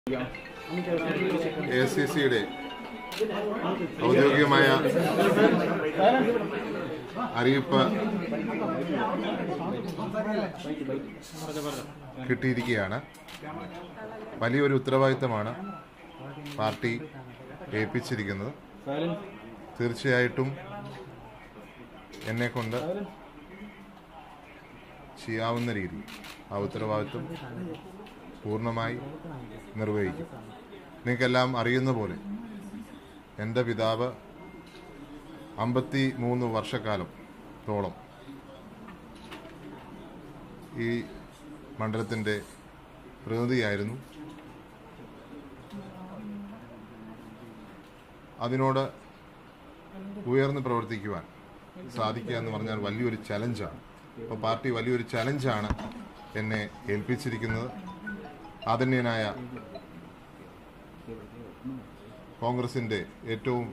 A C സിയുടെ ഔദ്യോഗികമായ അറിയിപ്പ് കിട്ടിയിരിക്കുകയാണ് വലിയൊരു ഉത്തരവാദിത്തമാണ് പാർട്ടി ഏൽപ്പിച്ചിരിക്കുന്നത് തീർച്ചയായിട്ടും എന്നെ കൊണ്ട് ചെയ്യാവുന്ന രീതി ആ ഉത്തരവാദിത്വം പൂർണ്ണമായി നിർവഹിക്കും നിങ്ങൾക്കെല്ലാം അറിയുന്ന പോലെ എൻ്റെ പിതാവ് അമ്പത്തി മൂന്ന് വർഷക്കാലത്തോളം ഈ മണ്ഡലത്തിൻ്റെ പ്രതിനിധിയായിരുന്നു അതിനോട് ഉയർന്ന് പ്രവർത്തിക്കുവാൻ സാധിക്കുക എന്ന് പറഞ്ഞാൽ വലിയൊരു ചലഞ്ചാണ് അപ്പോൾ പാർട്ടി വലിയൊരു ചലഞ്ചാണ് എന്നെ ഏൽപ്പിച്ചിരിക്കുന്നത് ആദരണീയനായ കോൺഗ്രസിൻ്റെ ഏറ്റവും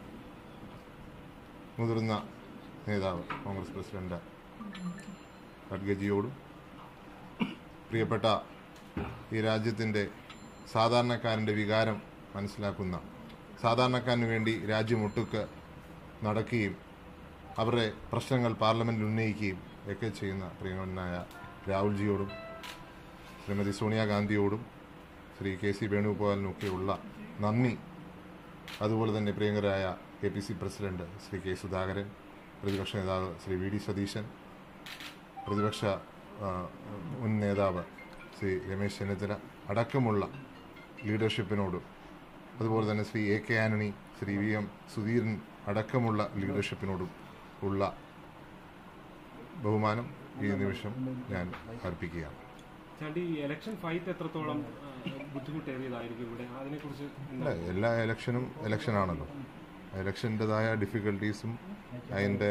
മുതിർന്ന നേതാവ് കോൺഗ്രസ് പ്രസിഡന്റ് ഖഡ്ഗജിയോടും പ്രിയപ്പെട്ട ഈ രാജ്യത്തിൻ്റെ സാധാരണക്കാരൻ്റെ വികാരം മനസ്സിലാക്കുന്ന സാധാരണക്കാരന് വേണ്ടി രാജ്യമൊട്ടുക്ക് നടക്കുകയും അവരുടെ പ്രശ്നങ്ങൾ പാർലമെൻറ്റിൽ ഉന്നയിക്കുകയും ഒക്കെ ചെയ്യുന്ന പ്രിയങ്കരനായ രാഹുൽജിയോടും ശ്രീമതി സോണിയാഗാന്ധിയോടും ശ്രീ കെ സി വേണുഗോപാലിനുമൊക്കെയുള്ള നന്ദി അതുപോലെ തന്നെ പ്രിയങ്കരായ K P C president Shri K Sudhakaran പ്രതിപക്ഷ നേതാവ് ശ്രീ വി ഡി സതീശൻ പ്രതിപക്ഷ ആ, മുൻ നേതാവ് ശ്രീ രമേശ് ചെന്നിത്തല അടക്കമുള്ള ലീഡർഷിപ്പിനോടും അതുപോലെ തന്നെ Shri A K Antony Shri V M Sudheeran അടക്കമുള്ള ലീഡർഷിപ്പിനോടും ഉള്ള ബഹുമാനം ഈ നിമിഷം ഞാൻ അർപ്പിക്കുകയാണ് ചാണ്ടി ഈ ഇലക്ഷൻ ഫൈറ്റ് എത്രത്തോളം ആ, ബുദ്ധിമുട്ടേറിയതായിരിക്കും ഇവിടെ അതിനെക്കുറിച്ച് എന്താ അല്ല എല്ലാ ഇലക്ഷനും ഇലക്ഷനാണല്ലോ ഇലക്ഷൻ്റെതായ ഡിഫിക്കൽട്ടീസും അതിൻ്റെ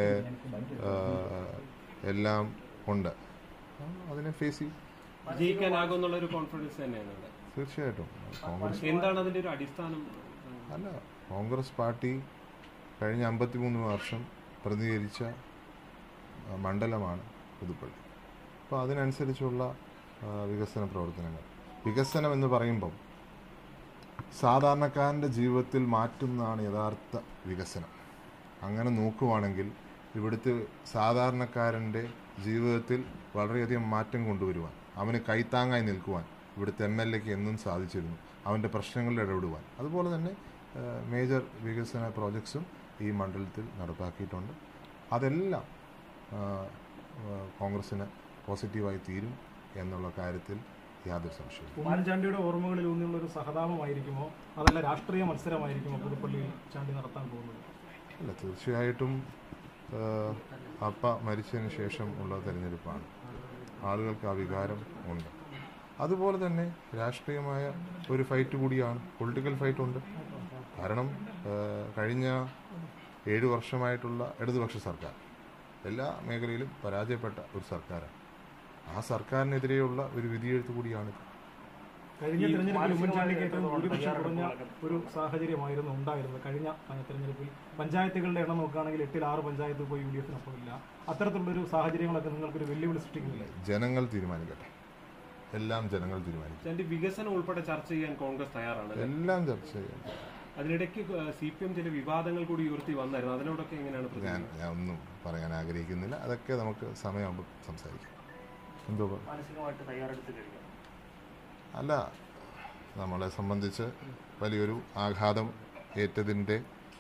എല്ലാം ഉണ്ട് ആ, അതിനെ ഫേസ് ചെയ്യും ജയിക്കാനാകും എന്നുള്ള ഒരു കോൺഫിഡൻസ് തന്നെയാണ് ഇവിടെ തീർച്ചയായിട്ടും കോൺഗ്രസ് എന്താണ് അതിന്റെ ഒരു അടിസ്ഥാനം അല്ല കോൺഗ്രസ് പാർട്ടി കഴിഞ്ഞ അമ്പത്തിമൂന്ന് വർഷം പ്രതികരിച്ച ആ, മണ്ഡലമാണ് പുതുപ്പള്ളി അപ്പോൾ അതിനനുസരിച്ചുള്ള ആ, വികസന പ്രവർത്തനങ്ങൾ വികസനം എന്ന് പറയുമ്പം സാധാരണക്കാരൻ്റെ ജീവിതത്തിൽ മാറ്റുന്നതാണ് യഥാർത്ഥ വികസനം അങ്ങനെ നോക്കുവാണെങ്കിൽ ഇവിടുത്തെ സാധാരണക്കാരൻ്റെ ജീവിതത്തിൽ വളരെയധികം മാറ്റം കൊണ്ടുവരുവാൻ അവന് കൈത്താങ്ങായി നിൽക്കുവാൻ ഇവിടുത്തെ എം എൽ എക്ക് എന്നും സാധിച്ചിരുന്നു അവൻ്റെ പ്രശ്നങ്ങളിൽ ഇടപെടുവാൻ അതുപോലെ തന്നെ ആ, മേജർ വികസന പ്രോജക്ട്സും ഈ മണ്ഡലത്തിൽ നടപ്പാക്കിയിട്ടുണ്ട് അതെല്ലാം ആ, ആ, കോൺഗ്രസ്സിന് പോസിറ്റീവായി തീരും എന്നുള്ള കാര്യത്തിൽ യാതൊരു സംശയവും ഉമ്മൻചാണ്ടിയുടെ ഓർമ്മകളിൽ ഊന്നിയുള്ള ഒരു സഹതാപമായിരിക്കുമോ അതല്ല രാഷ്ട്രീയ മത്സരമായിരിക്കുമോ പുതുപ്പള്ളിയിൽ ചാണ്ടി നടത്താൻ പോകുന്നത് അല്ല തീർച്ചയായിട്ടും ആ, അപ്പ മരിച്ചതിന് ശേഷം ഉള്ള തെരഞ്ഞെടുപ്പാണ് ആളുകൾക്ക് ആ വികാരം ഉണ്ട് അതുപോലെ തന്നെ രാഷ്ട്രീയമായ ഒരു ഫൈറ്റ് കൂടിയാണ് പൊളിറ്റിക്കൽ ഫൈറ്റ് ഉണ്ട് കാരണം ആ, കഴിഞ്ഞ ഏഴ് വർഷമായിട്ടുള്ള ഇടതുപക്ഷ സർക്കാർ എല്ലാ മേഖലയിലും പരാജയപ്പെട്ട ഒരു സർക്കാരാണ് ആ സർക്കാരിനെതിരെയുള്ള ഒരു വിധിയെഴുത്ത് കൂടിയാണിത് കഴിഞ്ഞ തെരഞ്ഞെടുപ്പിൽ ഉമ്മൻചാണ്ടിക്ക് ഏറ്റവും ഭൂരിപക്ഷം കുറഞ്ഞ ഒരു സാഹചര്യമായിരുന്നു ഉണ്ടായിരുന്നത് കഴിഞ്ഞ ആ, തെരഞ്ഞെടുപ്പിൽ പഞ്ചായത്തുകളുടെ എണ്ണം നോക്കുകയാണെങ്കിൽ എട്ടിൽ ആറ് പഞ്ചായത്ത് പോയി യു ഡി എഫിനൊപ്പം ഇല്ല അത്തരത്തിലുള്ളൊരു സാഹചര്യങ്ങളൊക്കെ നിങ്ങൾക്കൊരു വെല്ലുവിളി സൃഷ്ടിക്കുന്നില്ല ജനങ്ങൾ തീരുമാനിക്കട്ടെ എല്ലാം ജനങ്ങൾ തീരുമാനിക്കും ചാണ്ടി വികസനം ഉൾപ്പെടെ ചർച്ച ചെയ്യാൻ കോൺഗ്രസ് തയ്യാറാണ് എല്ലാം ചർച്ച ചെയ്യാം അതിനിടയ്ക്ക് സി പി എം ചില വിവാദങ്ങൾ കൂടി ഉയർത്തി വന്നായിരുന്നു അതിനോടൊക്കെ എങ്ങനെയാണ് ഞാൻ പ്രതികരണം ഞാൻ ഒന്നും പറയാൻ ആഗ്രഹിക്കുന്നില്ല അതൊക്കെ നമുക്ക് സമയമാകുമ്പോൾ സംസാരിക്കാം എന്തോ പറ- മാനസികമായിട്ട് തയ്യാറെടുത്ത് കഴിയും അല്ല നമ്മളെ സംബന്ധിച്ച് വലിയൊരു ആഘാതം ഏറ്റതിൻ്റെ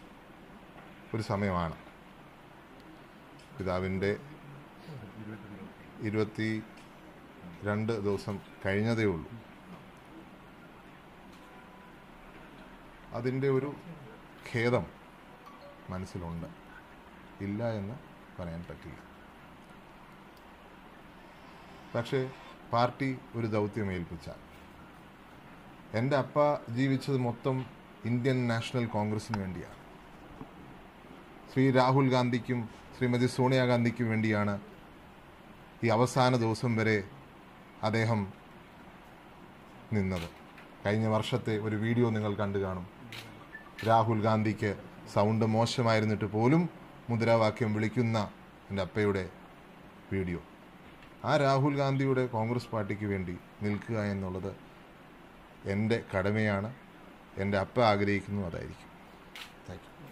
ഒരു സമയമാണ് പിതാവിൻ്റെ ഇരുപത്തി രണ്ട് ദിവസം കഴിഞ്ഞതേ ഉള്ളൂ അതിൻ്റെ ഒരു ഖേദം മനസ്സിലുണ്ട് ഇല്ല എന്ന് പറയാൻ പറ്റില്ല പക്ഷേ പാർട്ടി ഒരു ദൗത്യം ഏൽപ്പിച്ചാൽ എൻ്റെ അപ്പ ജീവിച്ചത് മൊത്തം ഇന്ത്യൻ നാഷണൽ കോൺഗ്രസിന് വേണ്ടിയാണ് ശ്രീ രാഹുൽ ഗാന്ധിക്കും ശ്രീമതി സോണിയാഗാന്ധിക്കും വേണ്ടിയാണ് ഈ അവസാന ദിവസം വരെ അദ്ദേഹം നിന്നത് കഴിഞ്ഞ വർഷത്തെ ഒരു വീഡിയോ നിങ്ങൾ കണ്ടു കാണും രാഹുൽ ഗാന്ധിക്ക് സൗണ്ട് മോശമായിരുന്നിട്ട് പോലും മുദ്രാവാക്യം വിളിക്കുന്ന എൻ്റെ അപ്പയുടെ വീഡിയോ ആ രാഹുൽ ഗാന്ധിയുടെ കോൺഗ്രസ് പാർട്ടിക്ക് വേണ്ടി നിൽക്കുക എന്നുള്ളത് എൻ്റെ കടമയാണ് എൻ്റെ അപ്പ ആഗ്രഹിക്കുന്നു അതായിരിക്കും